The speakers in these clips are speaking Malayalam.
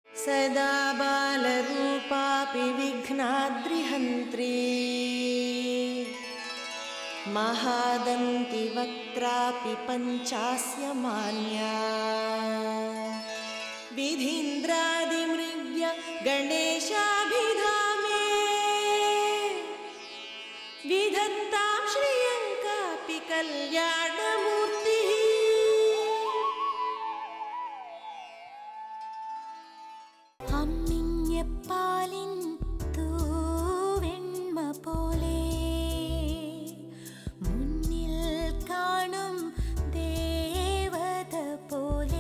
सदा बालरूपापि विघ्नाद्रिहन्त्री महादन्ति वक्त्रापि पञ्चास्य मान्या विधीन्द्रादिमृग्य गणेशाभिधामे विधत्तां श्रियङ्कापि कल्याणमूर्तिः അമ്മിഞ്ഞപ്പാലിൻ തൂവെണ്മ പോലെ മുന്നിൽ കാണും ദേവത പോലെ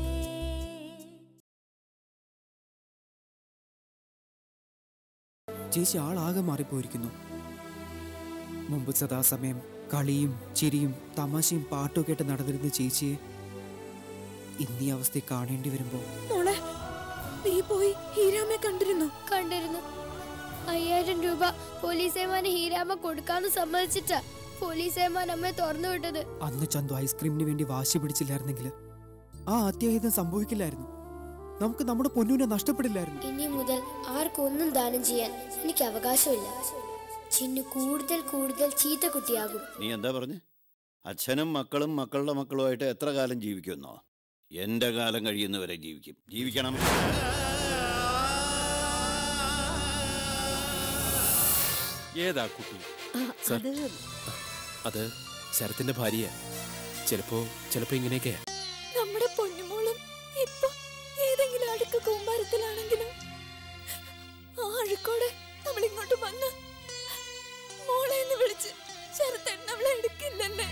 ചേച്ചി ആളാകെ മാറിപ്പോയിരിക്കുന്നു മുമ്പ് സദാസമയം കളിയും ചിരിയും തമാശയും പാട്ടും കേട്ട് നടന്നിരുന്ന ചേച്ചിയെ ഇന്നീ അവസ്ഥയിൽ കാണേണ്ടി വരുമ്പോ മോളെ നീ പോയി ഹീരാമ്മയെ കണ്ടിരുന്നു കണ്ടിരുന്നു അയ്യായിരം രൂപ പോലീസേമാന് ഹീരാമ്മ കൊടുക്കാന്ന് സമ്മതിച്ചിട്ടാ പോലീസേമാൻ അമ്മയെ തുറന്നു വിട്ടത് അന്ന് ചന്തു ഐസ്ക്രീമിന് വേണ്ടി വാശി പിടിച്ചില്ലായിരുന്നെങ്കിൽ ആ അത്യാഹിതം സംഭവിക്കില്ലായിരുന്നു നമുക്ക് നമ്മുടെ പൊന്നുവിനെ നഷ്ടപ്പെടില്ലായിരുന്നു ഇനി മുതൽ ആർക്കൊന്നും ദാനം ചെയ്യാൻ എനിക്ക് അവകാശമില്ല ചിന്നു കൂടുതൽ കൂടുതൽ ചീത്ത കുട്ടിയാകും നീ എന്താ പറഞ്ഞ് അച്ഛനും മക്കളും മക്കളുടെ മക്കളുമായിട്ട് എത്ര കാലം ജീവിക്കുമെന്നോ എന്റെ കാലം കഴിയുന്നവരെ ജീവിക്കും ജീവിക്കണം ഏതാ കുട്ടി സർ അത് ശരത്തിന്റെ ഭാര്യ ചിലപ്പോ ചിലപ്പോ ഇങ്ങനെയൊക്കെയാ നമ്മുടെ പൊന്നുമോളും ഇപ്പൊ ഏതെങ്കിലും അടുക്ക് കൂമ്പാരത്തിലാണെങ്കിലും ആ അഴുക്കോടെ നമ്മൾ ഇങ്ങോട്ട് വന്ന് മോളെ എന്ന് വിളിച്ച് ശരത്തൻ നമ്മളെ എടുക്കില്ലല്ലേ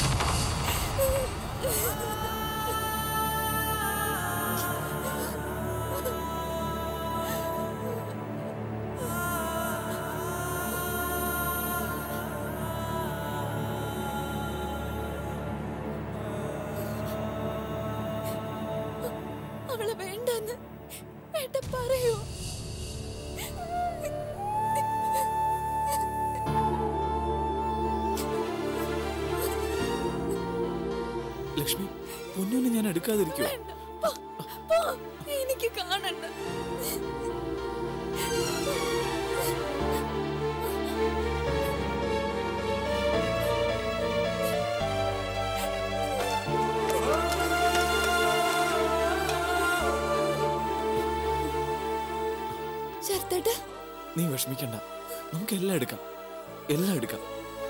അവളെ വേണ്ടെന്ന് വേണ്ട പറയൂ ലക്ഷ്മി പൊന്നുവിനെ ഞാൻ എടുക്കാതിരിക്കുവോ വേണ്ട പോ, പോ. എനിക്ക് കാണണ്ട ശരത്തേട്ടാ നീ വിഷമിക്കണ്ട നമുക്ക് എല്ലാം എടുക്കാം എല്ലാം എടുക്കാം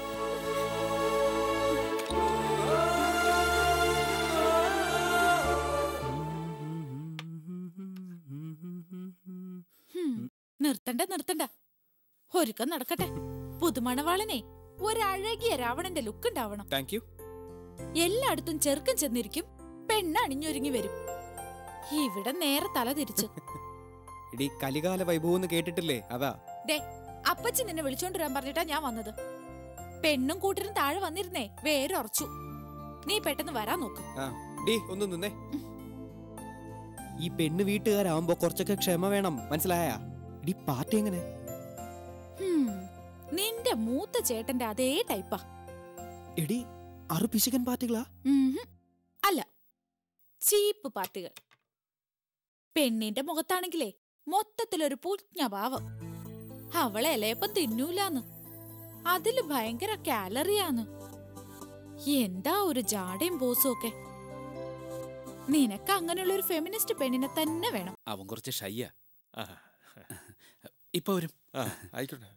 നിർത്തണ്ട നിർത്തണ്ട ഒരുക്കം നടക്കട്ടെ പുതുമണവാളനെ ഒരഴകിയ രാവണന്റെ ലുക്ക് ഉണ്ടാവണം താങ്ക് യു എല്ലായിടത്തും ചെറുക്കൻ ചെന്നിരിക്കും പെണ്ണ് അണിഞ്ഞൊരുങ്ങി വരും ഇവിടെ നേരെ തല തിരിച്ചു ഇടി കലികാല വൈഭവം എന്ന് കേട്ടിട്ടില്ലേ അതാ ദേ അപ്പച്ചി നിന്നെ വിളിച്ചോണ്ട് വരാൻ പറഞ്ഞിട്ടാ ഞാൻ വന്നത് പെണ്ണും കൂട്ടരും താഴെ വന്നിരുന്നേ വേരൊറച്ചു നീ പെട്ടെന്ന് വരാൻ നോക്ക് ആ ഡി ഒന്ന് നിന്നേ ഈ പെണ്ണ് വീട്ടുകാരാവുമ്പോ കുറച്ചൊക്കെ ക്ഷമ വേണം മനസ്സിലായ ഇടി പാർട്ടി എങ്ങനെ ഹും, നിന്റെ മൂത്ത ചേട്ടന്റെ അതേ ടൈപ്പാ എടി അറു പിശുക്കൻ പാർട്ടികളാ ഉംഹും. അല്ല ചീപ്പ് പാർട്ടികൾ പെണ്ണിന്റെ മുഖത്താണെങ്കിലേ മൊത്തത്തിലൊരു പുജ്ഞഭാവം അവളെ ഇലയപ്പം തിന്നൂലാന്ന് അതില് ഭയങ്കര കാലറിയാന്ന് എന്താ ഒരു ജാടയും ബോസും ഒക്കെ നിനക്ക് അങ്ങനെയുള്ള ഒരു ഫെമിനിസ്റ്റ് പെണ്ണിനെ തന്നെ വേണം അവൻ കുറച്ച് ഷയ്യ ഇപ്പൊ വരും ആയിക്കോട്ടെ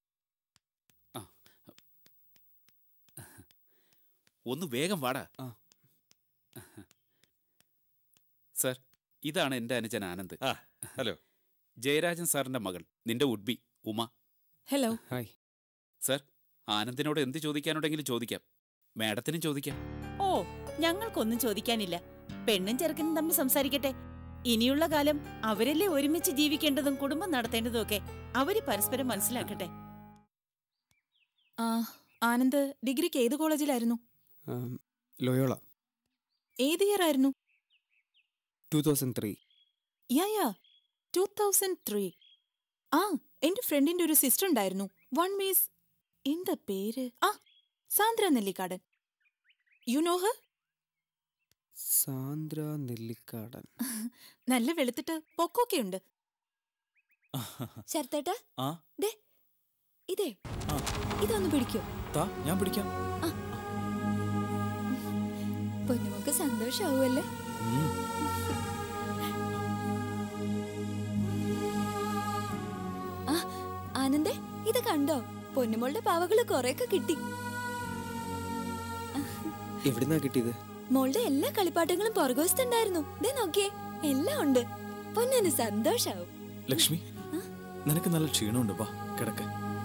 ഒന്ന് വേഗം വാടാ ആ. സർ ഇതാണ് എന്റെ അനുജൻ ആനന്ദ് ആ ഹലോ ജയരാജൻ സാറിന്റെ മകൾ നിന്റെ would be Uma hello hi sir ആനന്ദിനോട് എന്ത് ചോദിക്കാനുണ്ടെങ്കിലും ചോദിക്കാം മാഡത്തിനും ചോദിക്കാം ഓ ഞങ്ങൾക്കൊന്നും ചോദിക്കാനില്ല പെണ്ണും ചെറുക്കനും തമ്മിൽ സംസാരിക്കട്ടെ ഇനിയുള്ള കാലം അവരല്ലേ ഒരുമിച്ച് ജീവിക്കേണ്ടതും കുടുംബം നടത്തേണ്ടതും ഒക്കെ അവര് പരസ്പരം മനസ്സിലാക്കട്ടെ ആ ആനന്ദ് ഡിഗ്രിക്ക് ഏത് കോളേജിലായിരുന്നു ആം, ലോയോള ഏത് ഇയർ ആയിരുന്നു two thousand three yeah yeah two thousand three ആ എന്റെ ഫ്രണ്ടിന്റെ ഒരു സിസ്റ്റർ ഉണ്ടായിരുന്നു വൺ മീസ് എന്താ പേര് ആ Sandra Nellikkadan you know her Sandra Nellikkadan നല്ല വെളുത്തിട്ട് പൊക്കൊക്കെ ഉണ്ട് ശരത്തേട്ടാ ആ ദേ ഇതേ ആ. ഇതൊന്ന് പിടിക്കോ താ ഞാൻ പിടിക്കാം പൊന്നുമൊക്കെ സന്തോഷാവുമല്ലേ ഉം. ആ ആനന്ദേ ഇത് കണ്ടോ പൊന്നുമോളുടെ പാവകള് കൊറേയൊക്കെ കിട്ടി എവിടുന്നാ കിട്ടിയത് മോളുടെ എല്ലാ കളിപ്പാട്ടങ്ങളും പുറകുവശത്തുണ്ടായിരുന്നു ദേ നോക്കിയേ എല്ലാം ഉണ്ട് പൊന്നിന് സന്തോഷാവും ലക്ഷ്മി നിനക്ക് നല്ല ക്ഷീണമുണ്ട് വാ കിടക്ക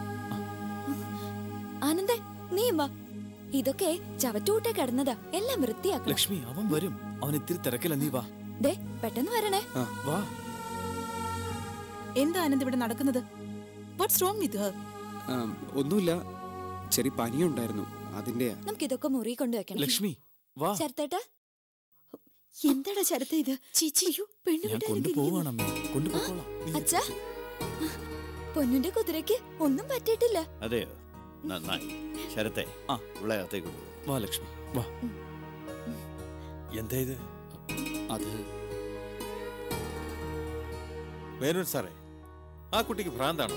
ആനന്ദേ നീ വാ ഇതൊക്കെ ചവറ്റുകൂട്ടെ കിടന്നതാ എല്ലാം വൃത്തിയാക്കണം ലക്ഷ്മി അവൻ വരും അവൻ ഇത്തിരി തിരക്കില്ല നീ വാ ദേ പെട്ടെന്ന് വരണേ വാ എന്താ ആനന്ദ് ഇവിടെ നടക്കുന്നത് what's wrong with her um, ഒന്നുമില്ല ചെറിയ പനിയുണ്ടായിരുന്നു അതിന്റെയാ നമുക്ക് ഇതൊക്കെ മുറി കൊണ്ട് വെക്കണം ലക്ഷ്മി വാ ശരത്തേട്ടാ എന്താടാ ശരത്ത ഇത് ചീച്ചി അയ്യോ പെണ്ണു ഞാൻ കൊണ്ടുപോവാണമ്മേ കൊണ്ടുപോകോളാം അച്ഛാ പൊന്നിന്റെ കുതിരയ്ക്ക് ഒന്നും പറ്റിയിട്ടില്ല അതെയോ നന്നായി ശരത്തെ ആ. ഇവിടെ അകത്തേക്ക് കൊണ്ടുപോ. വാ ലക്ഷ്മി വാ എന്താ ഇത് അത് മേനോൻ സാറേ ആ കുട്ടിക്ക് ഭ്രാന്താണ്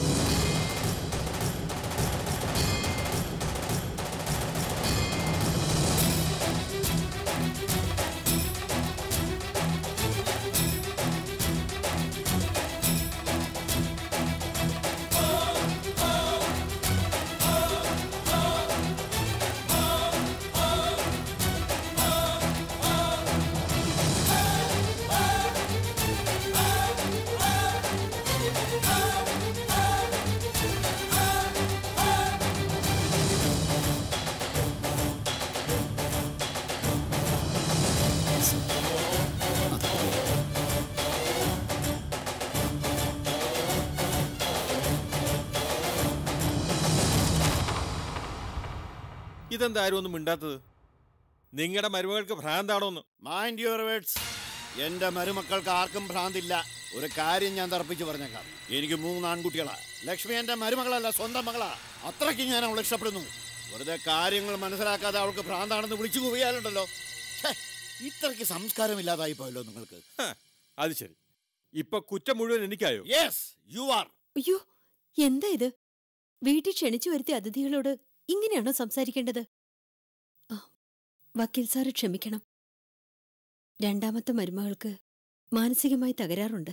ഇതെന്താ ആരും ഒന്നും മിണ്ടാത്തത് നിങ്ങളുടെ മരുമകൾക്ക് ഭ്രാന്താണോന്ന് മൈൻഡ് യുവർ വേർഡ്സ് എന്റെ മരുമക്കൾക്ക് ആർക്കും ഭ്രാന്തില്ല ഒരു കാര്യം ഞാൻ തർപ്പിച്ച് പറഞ്ഞേക്കാം എനിക്ക് മൂന്ന് ആൺകുട്ടികളാ ലക്ഷ്മി എന്റെ മരുമകളല്ല സ്വന്തം മകളാ അത്രയ്ക്ക് ഞാൻ അവളെ ഇഷ്ടപ്പെടുന്നു വെറുതെ കാര്യങ്ങൾ മനസ്സിലാക്കാതെ അവൾക്ക് ഭ്രാന്താണെന്ന് വിളിച്ചു പോയാലുണ്ടല്ലോ ഛേ, ഇത്രയ്ക്ക് സംസ്കാരമില്ലാതായി പോയല്ലോ നിങ്ങൾക്ക് ഹ, അത് ശരി ഇപ്പൊ കുറ്റം മുഴുവൻ എനിക്കായോ യെസ് യു ആർ അയ്യോ എന്താ ഇത് വീട്ടിൽ ക്ഷണിച്ചു വരുത്തിയ അതിഥികളോട് ഇങ്ങനെയാണോ സംസാരിക്കേണ്ടത് ആ, വക്കീൽ സാറ് ക്ഷമിക്കണം രണ്ടാമത്തെ മരുമകൾക്ക് മാനസികമായി തകരാറുണ്ട്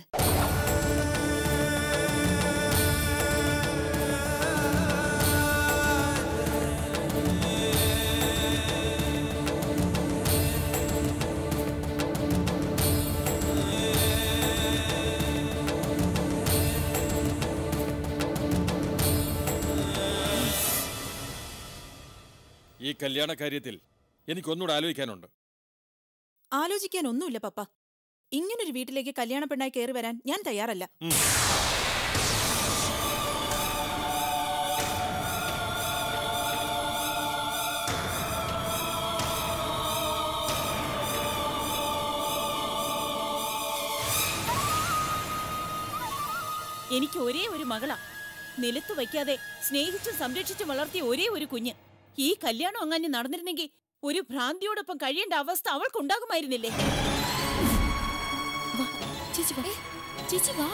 ഈ കല്യാണ കാര്യത്തിൽ എനിക്കൊന്നുകൂടെ ആലോചിക്കാനുണ്ട് ആലോചിക്കാൻ ഒന്നുമില്ല പപ്പ ഇങ്ങനൊരു വീട്ടിലേക്ക് കല്യാണ പെണ്ണായി കയറി വരാൻ ഞാൻ തയ്യാറല്ല എനിക്ക് ഒരേ ഒരു മകളാ നിലത്ത് വയ്ക്കാതെ സ്നേഹിച്ചും സംരക്ഷിച്ചും വളർത്തിയ ഒരേ ഒരു കുഞ്ഞ് ഈ കല്യാണം അങ്ങനെ നടന്നിരുന്നെങ്കിൽ ഒരു ഭ്രാന്തിയോടൊപ്പം കഴിയേണ്ട അവസ്ഥ അവൾക്കുണ്ടാകുമായിരുന്നില്ലേ ചേച്ചി വാ ചേച്ചി വാ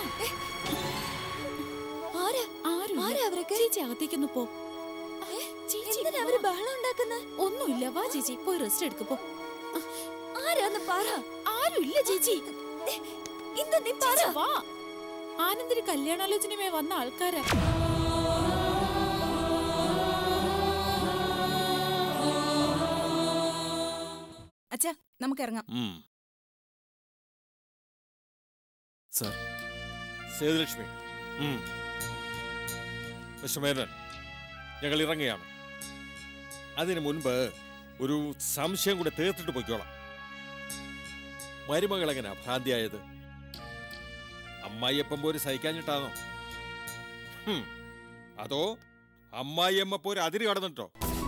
ആരാ ആരും ആരാ അവരൊക്കെ ചേച്ചി അകത്തേക്കൊന്ന് പോ എന്തിനാ അവര് ബഹളം ഉണ്ടാക്കുന്നത് ഒന്നുമില്ല വാ ചേച്ചി പോയി റെസ്റ്റ് എടുക്ക് പോ ആരാന്ന് പറ ആരുമില്ല ചേച്ചി എന്താ നീ പറ ചേച്ചി, വാ ആനന്ദിന് കല്യാണാലോചനയുമായി വന്ന ആൾക്കാരാ അച്ഛാ നമുക്ക് ഇറങ്ങാം ഉം. സാർ സേതുലക്ഷ്മി ഉം. മിസ്റ്റർ മേനോൻ ഞങ്ങൾ ഇറങ്ങുകയാണ് അതിനു മുൻപ് ഒരു സംശയം കൂടെ തീർത്തിട്ട് പൊയ്ക്കോളാം മരുമകൾ എങ്ങനെയാ ഭ്രാന്തിയായത് അമ്മായിയപ്പം പോര് സഹിക്കാഞ്ഞിട്ടാണോ ഹും. അതോ അമ്മായിയമ്മ പോര് അതിര് കടന്നിട്ടോ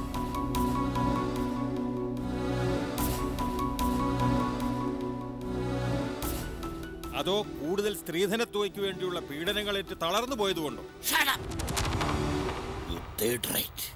അതോ കൂടുതൽ സ്ത്രീധനത്തുവയ്ക്ക് വേണ്ടിയുള്ള പീഡനങ്ങളേറ്റ് തളർന്നു പോയതുകൊണ്ടോ You did right.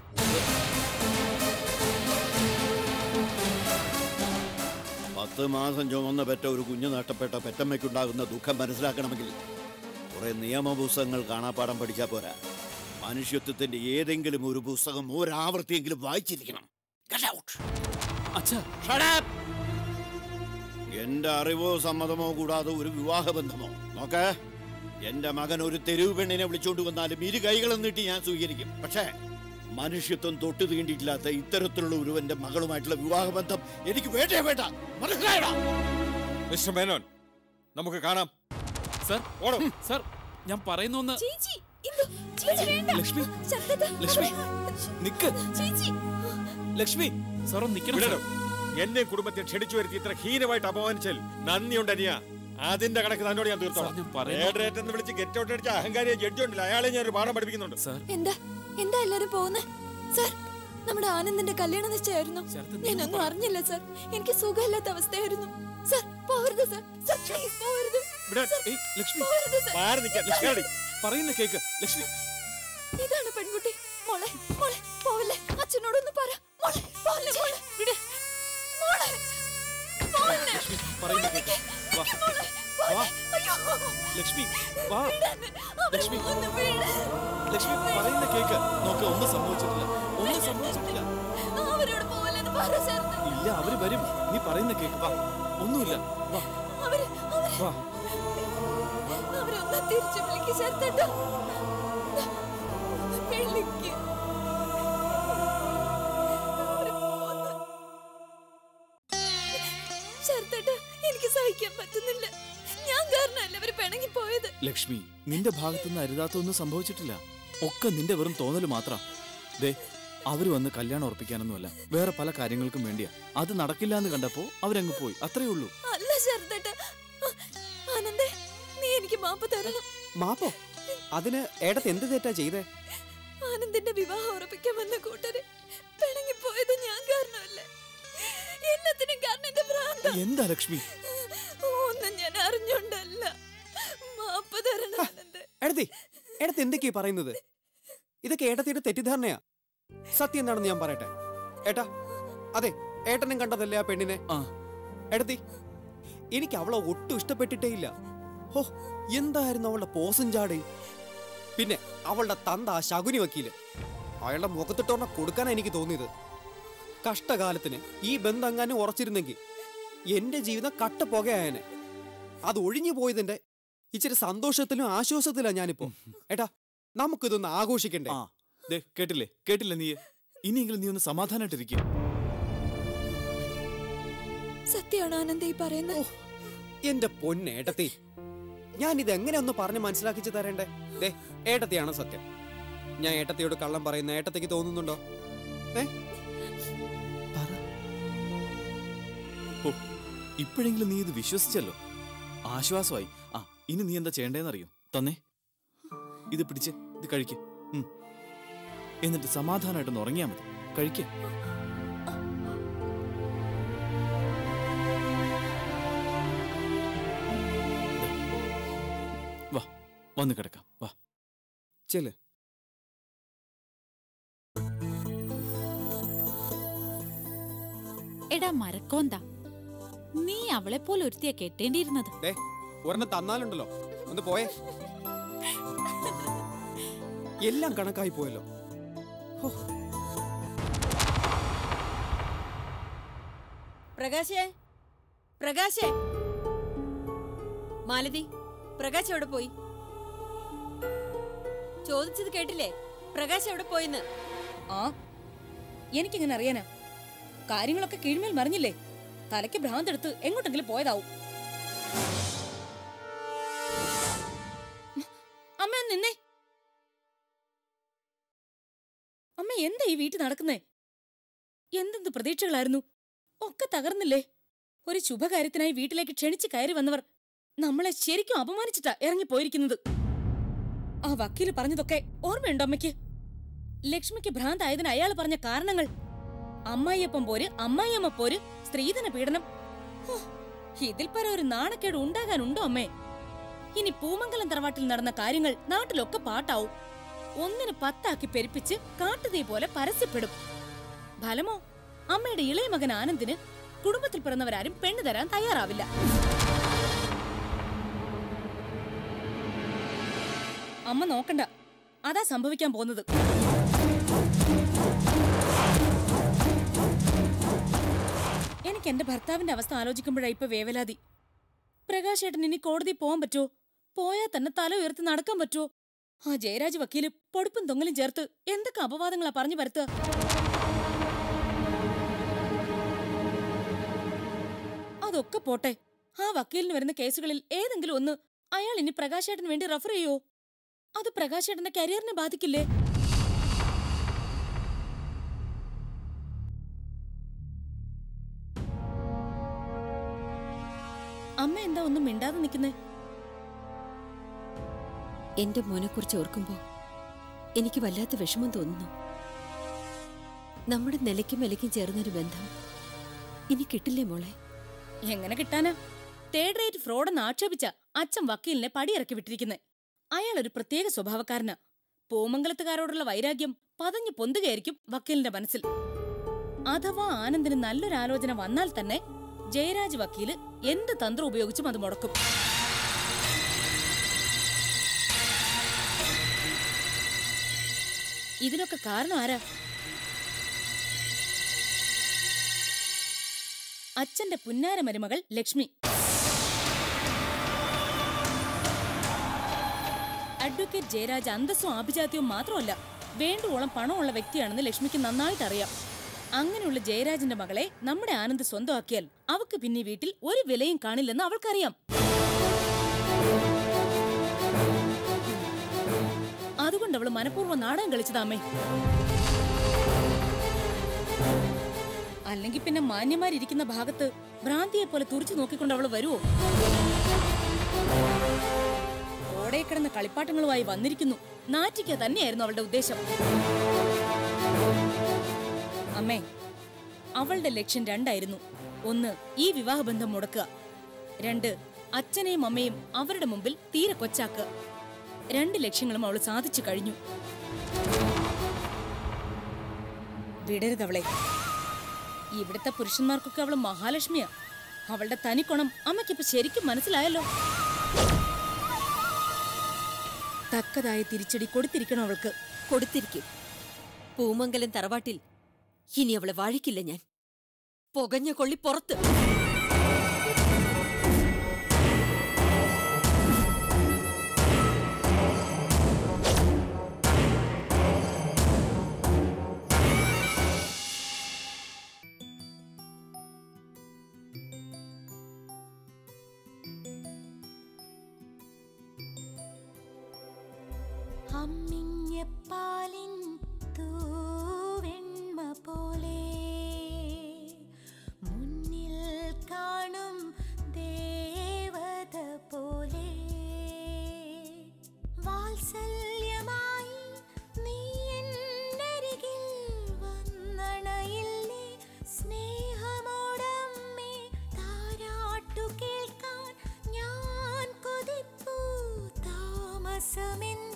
പത്ത് മാസം ചുമന്ന പെറ്റ ഒരു കുഞ്ഞു നഷ്ടപ്പെട്ട പെറ്റമ്മയ്ക്കുണ്ടാകുന്ന ദുഃഖം മനസ്സിലാക്കണമെങ്കിൽ കുറെ നിയമപുസ്തകങ്ങൾ കാണാപ്പാടം പഠിച്ചാൽ പോരാ മനുഷ്യത്വത്തിന്റെ ഏതെങ്കിലും ഒരു പുസ്തകം ഒരാവർത്തിയെങ്കിലും വായിച്ചിരിക്കണം Get out. Shut up. എന്റെ അറിവോ സമ്മതമോ കൂടാതെ ഒരു വിവാഹബന്ധമോ നോക്കേ എന്റെ മകൻ ഒരു തെരുവ് പെണ്ണിനെ വിളിച്ചോണ്ട് വന്നാലും ഇരു കൈകളും നീട്ടി ഞാൻ സ്വീകരിക്കും പക്ഷേ മനുഷ്യത്വം തൊട്ടു തീണ്ടിയിട്ടില്ലാത്ത ഇത്തരത്തിലുള്ള ഒരുവന്റെ മകളുമായിട്ടുള്ള വിവാഹബന്ധം എനിക്ക് വേണ്ടേ വേണ്ട മനസ്സിലായടാ മിസ്റ്റർ മേനോൻ നമുക്ക് കാണാം സർ ഓടോ സർ ഞാൻ പറയുന്നൊന്ന് ചേച്ചി ഇന്ദു ചേച്ചി വേണ്ട ലക്ഷ്മി ശബ്ദത്തെ ലക്ഷ്മി നിക്ക് ചേച്ചി ലക്ഷ്മി സാർ ഒന്ന് നിൽക്കണം വിടണം എന്നെ കുടുംബത്തെ ക്ഷണിച്ചു വരുത്തി ഇത്ര ഹീനമായിട്ട് അപമാനിച്ചാൽ നന്ദിയുണ്ട് അനിയ അതിന്റെ കണക്ക് തന്നോട് ഞാൻ തീർത്തോളാം ഞാൻ പറയുന്നു- ഏഡ്രേറ്റ് എന്ന് വിളിച്ച് ഗെറ്റ് ഔട്ട് അടിച്ച അഹങ്കാരിയെ ജഡ്ജി ഉണ്ടല്ലോ അയാളെ ഞാൻ ഒരു പാഠം പഠിപ്പിക്കുന്നുണ്ട് സാർ എന്താ എന്താ എല്ലാരും പോകുന്നത് സാർ നമ്മുടെ ആനന്ദിന്റെ കല്യാണ നിശ്ചയമായിരുന്നു ഞാനൊന്നും അറിഞ്ഞില്ല സാർ എനിക്ക് സുഖമില്ലാത്ത അവസ്ഥയായിരുന്നു സാർ പോകരുത് സാർ സാർ പ്ലീസ് പോകരുത് ഇവിടെ ഏയ് ലക്ഷ്മി പോകരുത് സാർ മാറി നിൽക്കാൻ നിൽക്കാടി. പറയുന്ന കേക്ക് ലക്ഷ്മി ഇതാണ് പെൺകുട്ടി മോളെ മോളെ പോവല്ലേ അച്ഛനോടൊന്ന് പറ മോളെ പോവല്ലേ മോളെ വിട് മോളെ പോവല്ലേ പറയുന്ന കേക്ക് വാ മോളെ വാ പോവല്ലേ അയ്യോ ലക്ഷ്മി വാ വിടാന്. അവരെ ലക്ഷ്മി. ഒന്ന് വിട്. ലക്ഷ്മി പറയുന്ന കേക്ക് നോക്ക് ഒന്നും സംഭവിച്ചിട്ടില്ല ഒന്നും സംഭവിച്ചിട്ടില്ല അവരോട് പോവല്ലെന്ന് പറ സാർ ഇല്ല അവര് വരും നീ പറയുന്ന കേക്ക് വാ ഒന്നുമില്ല വാ അവര് അവര് വാ അവരൊന്ന് തിരിച്ചു വിളിക്ക് ചേർത്തട്ടോ വിളിക്ക് അവര് പോന്ന്. ചേർത്തട്ടോ എനിക്ക് സഹിക്കാൻ പറ്റുന്നില്ല ഞാൻ കാരണമല്ല അവര് പിണങ്ങി പോയത് ലക്ഷ്മി നിന്റെ ഭാഗത്തുനിന്ന് അരുതാത്തൊന്നും സംഭവിച്ചിട്ടില്ല ഒക്കെ നിന്റെ വെറും തോന്നല് മാത്ര ദേ അവര് വന്ന് കല്യാണം ഉറപ്പിക്കാനൊന്നുമല്ല വേറെ പല കാര്യങ്ങൾക്കും വേണ്ടിയാ അത് നടക്കില്ല എന്ന് കണ്ടപ്പോ അവരങ്ങ് പോയി അത്രേ ഉള്ളൂ അല്ല ചേർത്തട്ട ആനന്ദേ നീ എനിക്ക് മാപ്പ് തരണം മാപ്പോ അതിന് ഏടത്ത് എന്ത് തെറ്റാ ചെയ്തേ ആനന്ദിന്റെ വിവാഹം ഉറപ്പിക്കാൻ വന്ന കൂട്ടര് പിണങ്ങി പോയത് ഞാൻ കാരണമല്ല എല്ലാത്തിനും കാരണം എന്റെ ഭ്രാന്ത എന്താ ലക്ഷ്മി ഒന്നും ഞാൻ അറിഞ്ഞോണ്ടല്ല മാപ്പ് തരണം ആനന്ദ് എടത്തി എടത്ത് എന്തൊക്കെയാ പറയുന്നത് ഇതൊക്കെ ഏട്ടത്തിയുടെ തെറ്റിദ്ധാരണയാ സത്യം എന്താണെന്ന് ഞാൻ പറയട്ടെ ഏട്ടാ അതെ ഏട്ടനും കണ്ടതല്ലേ ആ പെണ്ണിനെ ആ എടത്തി എനിക്ക് അവളെ ഒട്ടും ഇഷ്ടപ്പെട്ടിട്ടേ ഇല്ല ഹോ എന്തായിരുന്നു അവളുടെ പോസും ചാടയും പിന്നെ അവളുടെ തന്ത ആ ശകുനി വക്കീല് അയാളുടെ മുഖത്തിട്ടോർണ കൊടുക്കാനാ എനിക്ക് തോന്നിയത് കഷ്ടകാലത്തിന് ഈ ബന്ധം എങ്ങാനും ഉറച്ചിരുന്നെങ്കിൽ എന്റെ ജീവിതം കട്ട പുകയായനെ അത് ഒഴിഞ്ഞു പോയതിന്റെ ഇച്ചിരി സന്തോഷത്തിലും ആശ്വാസത്തിലാണ് ഞാനിപ്പോ ഏട്ടാ നമുക്കിതൊന്ന് ആഘോഷിക്കണ്ടേ ആ ദേ കേട്ടില്ലേ കേട്ടില്ലേ നീ ഇനിയെങ്കിലും നീ ഒന്ന് സമാധാനായിട്ടിരിക്കുക സത്യമാണ് ആനന്ദ് ഈ പറയുന്നത് എന്റെ പൊന്നേട്ടത്തി ഞാൻ ഇത് എങ്ങനെ ഒന്ന് പറഞ്ഞ് മനസ്സിലാക്കിച്ച് തരേണ്ടേ ദേ ഏട്ടത്തിയാണ് സത്യം ഞാൻ ഏട്ടത്തിയോട് കള്ളം പറയുന്ന ഏട്ടത്തിക്ക് തോന്നുന്നുണ്ടോ ഏ ഓ ഇപ്പോഴെങ്കിലും നീ ഇത് വിശ്വസിച്ചല്ലോ ആശ്വാസമായി ആ ഇനി നീ എന്താ ചെയ്യേണ്ടതെന്നറിയോ തന്നേ ഇത് പിടിച്ച് ഇത് കഴിക്ക് ഉം. എന്നിട്ട് സമാധാനമായിട്ടൊന്ന് ഉറങ്ങിയാ മതി കഴിക്ക് വാ വന്ന് കിടക്കാം വാ ചെല് എടാ മരക്കോന്ത നീ അവളെ പോലെ ഒരുത്തിയ കെട്ടേണ്ടിയിരുന്നത് ദേ ഒരെണ്ണം തന്നാലുണ്ടല്ലോ ഒന്ന് പോയേ എല്ലാം കണക്കായി പോയല്ലോ ഹോ, പ്രകാശേ പ്രകാശേ മാലതി പ്രകാശ് എവിടെ പോയി ചോദിച്ചത് കേട്ടില്ലേ പ്രകാശ് എവിടെ പോയിന്ന് ആ എനിക്കിങ്ങനെ അറിയാനാ കാര്യങ്ങളൊക്കെ കീഴ്മേൽ മറിഞ്ഞില്ലേ തലയ്ക്ക് ഭ്രാന്തെടുത്ത് എങ്ങോട്ടെങ്കിലും പോയതാവും അമ്മ ഒന്ന് നിന്നേ അമ്മ എന്താ ഈ വീട്ടിൽ നടക്കുന്നേ എന്തെന്ത് പ്രതീക്ഷകളായിരുന്നു ഒക്കെ തകർന്നില്ലേ ഒരു ശുഭകാര്യത്തിനായി വീട്ടിലേക്ക് ക്ഷണിച്ച് കയറി വന്നവർ നമ്മളെ ശരിക്കും അപമാനിച്ചിട്ടാ ഇറങ്ങിപ്പോയിരിക്കുന്നത് ആ വക്കീല് പറഞ്ഞതൊക്കെ ഓർമ്മയുണ്ടോ അമ്മയ്ക്ക് ലക്ഷ്മിക്ക് ഭ്രാന്തായതിന് അയാൾ പറഞ്ഞ കാരണങ്ങൾ അമ്മായിയപ്പം പോര് അമ്മായിയമ്മ പോര് സ്ത്രീധന പീഡനം ഹോ, ഇതിൽ പര ഒരു നാണക്കേട് ഉണ്ടാകാനുണ്ടോ അമ്മേ ഇനി പൂമംഗലം തറവാട്ടിൽ നടന്ന കാര്യങ്ങൾ നാട്ടിലൊക്കെ പാട്ടാവും ഒന്നിന് പത്താക്കി പെരുപ്പിച്ച് കാട്ടുതീ പോലെ പരസ്യപ്പെടും ഫലമോ അമ്മയുടെ ഇളയ മകൻ ആനന്ദിന് കുടുംബത്തിൽ പിറന്നവരാരും പെണ്ണ് തരാൻ തയ്യാറാവില്ല അമ്മ നോക്കണ്ട അതാ സംഭവിക്കാൻ പോകുന്നത് എനിക്ക് എന്റെ ഭർത്താവിന്റെ അവസ്ഥ ആലോചിക്കുമ്പോഴാ ഇപ്പൊ വേവലാതി പ്രകാശ് ഏട്ടൻ ഇനി കോടതി പോകാൻ പറ്റുമോ പോയാൽ തന്നെ തല ഉയർത്തി നടക്കാൻ പറ്റുമോ ആ ജയരാജ് വക്കീല് പൊടുപ്പും തൊങ്ങലും ചേർത്ത് എന്തൊക്കെ അപവാദങ്ങളാ പറഞ്ഞു വരുത്തുക അതൊക്കെ പോട്ടെ ആ വക്കീലിന് വരുന്ന കേസുകളിൽ ഏതെങ്കിലും ഒന്ന് അയാൾ ഇനി പ്രകാശേട്ടന് വേണ്ടി റെഫർ ചെയ്യോ അത് പ്രകാശേട്ടന്റെ കരിയറിനെ ബാധിക്കില്ലേ അമ്മ എന്താ ഒന്നും മിണ്ടാതെ നിൽക്കുന്നേ എന്റെ മോനെക്കുറിച്ച് ഓർക്കുമ്പോ എനിക്ക് വല്ലാത്ത വിഷമം തോന്നുന്നു നമ്മുടെ നിലയ്ക്കും വിലയ്ക്കും ചേർന്നൊരു ബന്ധം ഇനി കിട്ടില്ലേ മോളെ എങ്ങനെ കിട്ടാനാ തേർഡ് റേറ്റ് ഫ്രോഡെന്ന് ആക്ഷേപിച്ച അച്ഛൻ വക്കീലിനെ പടിയിറക്കി വിട്ടിരിക്കുന്നെ അയാൾ ഒരു പ്രത്യേക സ്വഭാവക്കാരനാ പൂമംഗലത്തുകാരോടുള്ള വൈരാഗ്യം പതഞ്ഞു പൊന്തുകയായിരിക്കും വക്കീലിന്റെ മനസ്സിൽ അഥവാ ആനന്ദിന് നല്ലൊരു ആലോചന വന്നാൽ തന്നെ ജയരാജ് വക്കീല് എന്ത് തന്ത്രം ഉപയോഗിച്ചും അത് മുടക്കും ഇതിനൊക്കെ കാരണം ആരാ അച്ഛന്റെ പുന്നാര മരുമകൾ ലക്ഷ്മി അഡ്വക്കേറ്റ് ജയരാജ് അന്തസ്സും ആഭിജാത്യവും മാത്രമല്ല വേണ്ടുവോളം പണമുള്ള വ്യക്തിയാണെന്ന് ലക്ഷ്മിക്ക് നന്നായിട്ട് അറിയാം അങ്ങനെയുള്ള ജയരാജിന്റെ മകളെ നമ്മുടെ ആനന്ദ് സ്വന്തമാക്കിയാൽ അവക്ക് പിന്നെ ഈ വീട്ടിൽ ഒരു വിലയും കാണില്ലെന്ന് അവൾക്കറിയാം അതുകൊണ്ട് അവള് മനഃപൂർവ്വം നാടകം കളിച്ചതാ അമ്മേ അല്ലെങ്കിൽ പിന്നെ മാന്യമാരിയ്ക്കുന്ന ഭാഗത്ത് ഭ്രാന്തിയെ പോലെ തുറിച്ചു നോക്കിക്കൊണ്ട് അവള് വരുവോ ഓടെ കിടന്ന കളിപ്പാട്ടങ്ങളുമായി വന്നിരിക്കുന്നു നാറ്റിക്ക തന്നെയായിരുന്നു അവളുടെ ഉദ്ദേശം അമ്മേ അവളുടെ ലക്ഷ്യം രണ്ടായിരുന്നു ഒന്ന് ഈ വിവാഹബന്ധം മുടക്കുക രണ്ട് അച്ഛനെയും അമ്മയും അവരുടെ മുമ്പിൽ തീരെ കൊച്ചാക്കുക രണ്ട് ലക്ഷ്യങ്ങളും അവൾ സാധിച്ചു കഴിഞ്ഞു വിടരുതവളെ ഇവിടുത്തെ പുരുഷന്മാർക്കൊക്കെ അവള് മഹാലക്ഷ്മിയാ അവളുടെ തനിക്കൊണം അമ്മയ്ക്കിപ്പോ ശരിക്കും മനസ്സിലായല്ലോ തക്കതായ തിരിച്ചടി കൊടുത്തിരിക്കണം അവൾക്ക് കൊടുത്തിരിക്കും പൂമംഗലം തറവാട്ടിൽ ഇനി അവളെ വാഴിക്കില്ല ഞാൻ പുകഞ്ഞ കൊള്ളി പുറത്ത് അമ്മിഞ്ഞപ്പാലിൻ തൂവെണ്മ പോലെ മുന്നിൽ കാണും ദേവത പോലെ വാത്സല്യമായി നീ എന്നരികിൽ വന്നണയില്ലേ സ്നേഹമോടമ്മേ താരാട്ടു കേൾക്കാൻ ഞാൻ കൊതിപ്പൂ താമസമെന്ന്